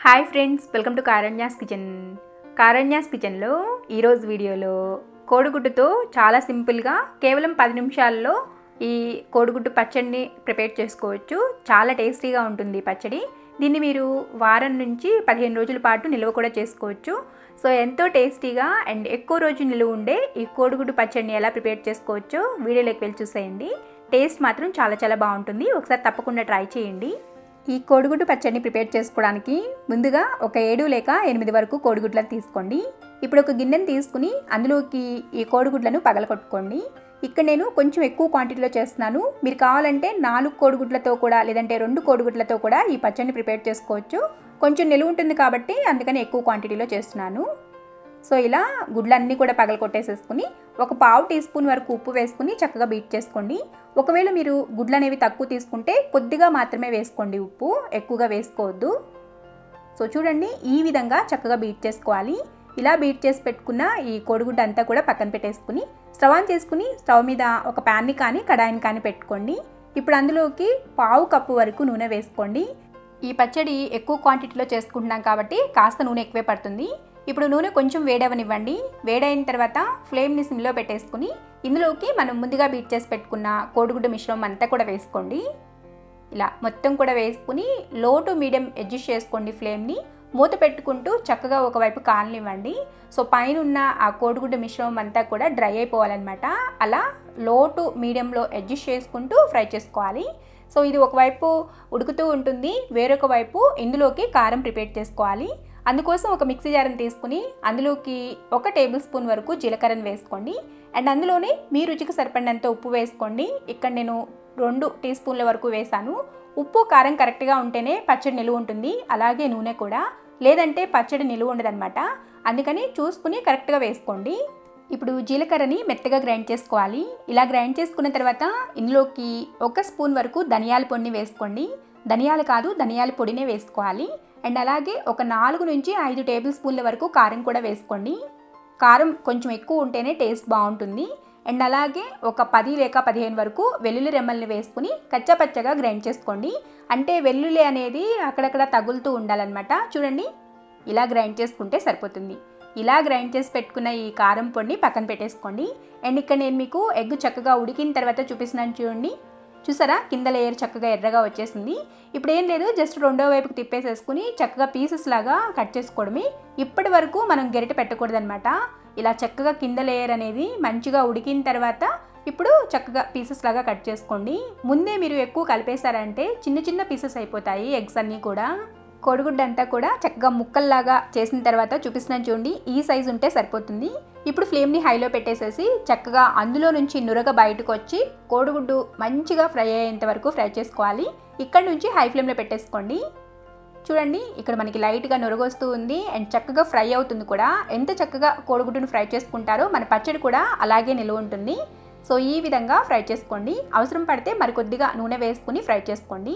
hi friends welcome to Karanya's kitchen Karanya's కిచెన్లో ఈరోజు వీడియోలో కోడిగుడ్డుతో చాలా సింపుల్గా కేవలం పది నిమిషాల్లో ఈ కోడిగుడ్డు పచ్చడిని ప్రిపేర్ చేసుకోవచ్చు చాలా టేస్టీగా ఉంటుంది ఈ పచ్చడి దీన్ని మీరు వారం నుంచి పదిహేను రోజుల పాటు నిల్వ కూడా చేసుకోవచ్చు సో ఎంతో టేస్టీగా అండ్ ఎక్కువ రోజు నిలువ ఉండే ఈ కోడిగుడ్డు పచ్చడిని ఎలా ప్రిపేర్ చేసుకోవచ్చో వీడియోలోకి వెళ్ళి చూసేయండి టేస్ట్ మాత్రం చాలా చాలా బాగుంటుంది ఒకసారి తప్పకుండా ట్రై చేయండి ఈ కోడిగుడ్డు పచ్చడిని ప్రిపేర్ చేసుకోవడానికి ముందుగా ఒక ఏడు లేక ఎనిమిది వరకు కోడిగుడ్లను తీసుకోండి ఇప్పుడు ఒక గిన్నెను తీసుకుని అందులోకి ఈ కోడిగుడ్లను పగలగొట్టుకోండి ఇక్కడ నేను కొంచెం ఎక్కువ క్వాంటిటీలో చేస్తున్నాను మీరు కావాలంటే నాలుగు కోడిగుడ్లతో కూడా లేదంటే రెండు కోడిగుడ్లతో కూడా ఈ పచ్చడిని ప్రిపేర్ చేసుకోవచ్చు కొంచెం నిలువ ఉంటుంది కాబట్టి అందుకని ఎక్కువ క్వాంటిటీలో చేస్తున్నాను సో ఇలా గుడ్లన్నీ కూడా పగల కొట్టేసేసుకుని ఒక పావు టీ స్పూన్ వరకు ఉప్పు వేసుకుని చక్కగా బీట్ చేసుకోండి ఒకవేళ మీరు గుడ్లు అనేవి తక్కువ తీసుకుంటే కొద్దిగా మాత్రమే వేసుకోండి ఉప్పు ఎక్కువగా వేసుకోవద్దు సో చూడండి ఈ విధంగా చక్కగా బీట్ చేసుకోవాలి ఇలా బీట్ చేసి పెట్టుకున్న ఈ కోడిగుడ్డ అంతా కూడా పక్కన పెట్టేసుకుని స్టవ్ ఆన్ చేసుకుని స్టవ్ మీద ఒక ప్యాన్ని కానీ కడాయిని కానీ పెట్టుకోండి ఇప్పుడు అందులోకి పావు కప్పు వరకు నూనె వేసుకోండి ఈ పచ్చడి ఎక్కువ క్వాంటిటీలో చేసుకుంటున్నాం కాబట్టి కాస్త నూనె ఎక్కువే పడుతుంది ఇప్పుడు నూనె కొంచెం వేడవనివ్వండి వేడైన తర్వాత ఫ్లేమ్ని సిమ్లో పెట్టేసుకుని ఇందులోకి మనం ముందుగా బీట్ చేసి పెట్టుకున్న కోడిగుడ్డు మిశ్రమం అంతా కూడా వేసుకోండి ఇలా మొత్తం కూడా వేసుకుని లో టు మీడియం అడ్జస్ట్ చేసుకోండి ఫ్లేమ్ని మూత పెట్టుకుంటూ చక్కగా ఒకవైపు కాలనివ్వండి సో పైన ఉన్న ఆ కోడిగుడ్డు మిశ్రమం అంతా కూడా డ్రై అయిపోవాలన్నమాట అలా లో టు మీడియంలో అడ్జస్ట్ చేసుకుంటూ ఫ్రై చేసుకోవాలి సో ఇది ఒకవైపు ఉడుకుతూ ఉంటుంది వేరొక వైపు ఇందులోకి కారం ప్రిపేర్ చేసుకోవాలి అందుకోసం ఒక మిక్సీ జార్ని తీసుకుని అందులోకి ఒక టేబుల్ స్పూన్ వరకు జీలకర్రను వేసుకోండి అండ్ అందులోనే మీ రుచికి సరిపడినంత ఉప్పు వేసుకోండి ఇక్కడ నేను రెండు టీ స్పూన్ల వరకు వేసాను ఉప్పు కారం కరెక్ట్గా ఉంటేనే పచ్చడి నిలువ ఉంటుంది అలాగే నూనె కూడా లేదంటే పచ్చడి నిలువ ఉండదన్నమాట అందుకని చూసుకుని కరెక్ట్గా వేసుకోండి ఇప్పుడు జీలకర్రని మెత్తగా గ్రైండ్ చేసుకోవాలి ఇలా గ్రైండ్ చేసుకున్న తర్వాత ఇందులోకి ఒక స్పూన్ వరకు ధనియాల పొడిని వేసుకోండి ధనియాలు కాదు ధనియాల పొడినే వేసుకోవాలి అండ్ అలాగే ఒక నాలుగు నుంచి ఐదు టేబుల్ స్పూన్ల వరకు కారం కూడా వేసుకోండి కారం కొంచెం ఎక్కువ ఉంటేనే టేస్ట్ బాగుంటుంది అండ్ అలాగే ఒక పది లేక పదిహేను వరకు వెల్లుల్లి రెమ్మల్ని వేసుకుని కచ్చపచ్చగా గ్రైండ్ చేసుకోండి అంటే వెల్లుల్లి అనేది అక్కడక్కడ తగులుతూ ఉండాలన్నమాట చూడండి ఇలా గ్రైండ్ చేసుకుంటే సరిపోతుంది ఇలా గ్రైండ్ చేసి పెట్టుకున్న ఈ కారం పొడిని పక్కన పెట్టేసుకోండి అండ్ ఇక్కడ నేను మీకు ఎగ్ చక్కగా ఉడికిన తర్వాత చూపిస్తున్నాను చూడండి చూసారా కింద లేయర్ చక్కగా ఎర్రగా వచ్చేసింది ఇప్పుడు ఏం లేదు జస్ట్ రెండో వైపుకి తిప్పేసేసుకుని చక్కగా పీసెస్ లాగా కట్ చేసుకోవడమే ఇప్పటి వరకు మనం గెరిట పెట్టకూడదనమాట ఇలా చక్కగా కింద లేయర్ అనేది మంచిగా ఉడికిన తర్వాత ఇప్పుడు చక్కగా పీసెస్ లాగా కట్ చేసుకోండి ముందే మీరు ఎక్కువ కలిపేశారంటే చిన్న చిన్న పీసెస్ అయిపోతాయి ఎగ్స్ అన్నీ కూడా కోడిగుడ్డ అంతా కూడా చక్కగా ముక్కల్లాగా చేసిన తర్వాత చూపిస్తున్నాను చూడండి ఈ సైజు ఉంటే సరిపోతుంది ఇప్పుడు ఫ్లేమ్ని హైలో పెట్టేసేసి చక్కగా అందులో నుంచి నురగ బయటకు వచ్చి కోడిగుడ్డు మంచిగా ఫ్రై అయ్యేంత వరకు ఫ్రై చేసుకోవాలి ఇక్కడ నుంచి హై ఫ్లేమ్లో పెట్టేసుకోండి చూడండి ఇక్కడ మనకి లైట్గా నొరగొస్తూ ఉంది అండ్ చక్కగా ఫ్రై అవుతుంది కూడా ఎంత చక్కగా కోడిగుడ్డును ఫ్రై చేసుకుంటారో మన పచ్చడి కూడా అలాగే నిలువ ఉంటుంది సో ఈ విధంగా ఫ్రై చేసుకోండి అవసరం పడితే మరికొద్దిగా నూనె వేసుకుని ఫ్రై చేసుకోండి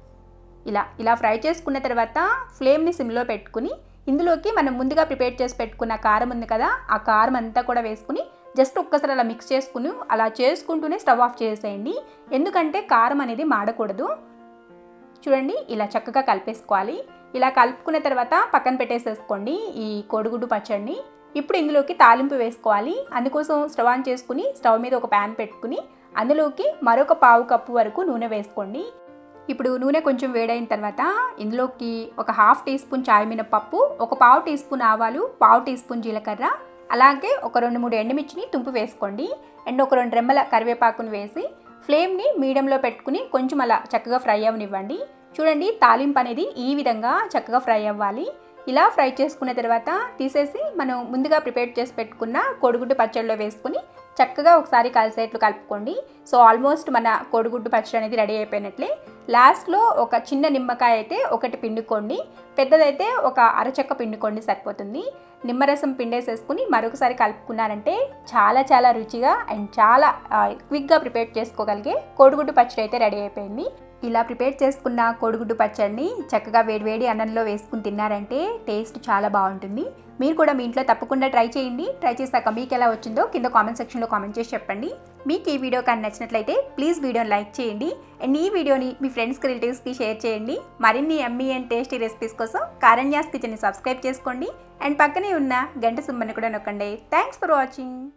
ఇలా ఇలా ఫ్రై చేసుకున్న తర్వాత ఫ్లేమ్ని సిమ్లో పెట్టుకుని ఇందులోకి మనం ముందుగా ప్రిపేర్ చేసి పెట్టుకున్న కారం ఉంది కదా ఆ కారం అంతా కూడా వేసుకుని జస్ట్ ఒక్కసారి అలా మిక్స్ చేసుకుని అలా చేసుకుంటూనే స్టవ్ ఆఫ్ చేసేయండి ఎందుకంటే కారం అనేది మాడకూడదు చూడండి ఇలా చక్కగా కలిపేసుకోవాలి ఇలా కలుపుకున్న తర్వాత పక్కన పెట్టేసేసుకోండి ఈ కోడిగుడ్డు పచ్చడిని ఇప్పుడు ఇందులోకి తాలింపు వేసుకోవాలి అందుకోసం స్టవ్ ఆన్ చేసుకుని స్టవ్ మీద ఒక ప్యాన్ పెట్టుకుని అందులోకి మరొక పావు కప్పు వరకు నూనె వేసుకోండి ఇప్పుడు నూనె కొంచెం వేడైన తర్వాత ఇందులోకి ఒక హాఫ్ టీ స్పూన్ చాయ్ మినపప్పు ఒక పావు టీ స్పూన్ ఆవాలు పావు టీ స్పూన్ జీలకర్ర అలాగే ఒక రెండు మూడు ఎండుమిర్చిని తుంపు వేసుకోండి అండ్ ఒక రెండు రెమ్మల కరివేపాకును వేసి ఫ్లేమ్ని మీడియంలో పెట్టుకుని కొంచెం అలా చక్కగా ఫ్రై అవనివ్వండి చూడండి తాలింపు అనేది ఈ విధంగా చక్కగా ఫ్రై అవ్వాలి ఇలా ఫ్రై చేసుకున్న తర్వాత తీసేసి మనం ముందుగా ప్రిపేర్ చేసి పెట్టుకున్న కోడిగుడ్డు పచ్చడిలో వేసుకుని చక్కగా ఒకసారి కలిసేట్లు కలుపుకోండి సో ఆల్మోస్ట్ మన కోడిగుడ్డు పచ్చడి అనేది రెడీ అయిపోయినట్లే లాస్ట్లో ఒక చిన్న నిమ్మకాయ అయితే ఒకటి పిండుకోండి పెద్దదైతే ఒక అరచెక్క పిండుకోండి సరిపోతుంది నిమ్మరసం పిండేసేసుకుని మరొకసారి కలుపుకున్నారంటే చాలా చాలా రుచిగా అండ్ చాలా క్విక్గా ప్రిపేర్ చేసుకోగలిగే కోడిగుడ్డు పచ్చడి అయితే రెడీ అయిపోయింది ఇలా ప్రిపేర్ చేసుకున్న కోడిగుడ్డు పచ్చడిని చక్కగా వేడివేడి అన్నంలో వేసుకుని తిన్నారంటే టేస్ట్ చాలా బాగుంటుంది మీరు కూడా మీ ఇంట్లో తప్పకుండా ట్రై చేయండి ట్రై చేశాక మీకు ఎలా వచ్చిందో కింద కామెంట్ సెక్షన్లో కామెంట్ చేసి చెప్పండి మీకు ఈ వీడియో కానీ నచ్చినట్లయితే ప్లీజ్ వీడియోని లైక్ చేయండి అండ్ ఈ వీడియోని మీ ఫ్రెండ్స్కి రిలేటివ్స్కి షేర్ చేయండి మరిన్ని ఎమ్మీ అండ్ టేస్టీ రెసిపీస్ కోసం కారణ్యాస్ కిచెన్ని సబ్స్క్రైబ్ చేసుకోండి అండ్ పక్కనే ఉన్న గంట సుమ్మని కూడా నొక్కండి థ్యాంక్స్ ఫర్ వాచింగ్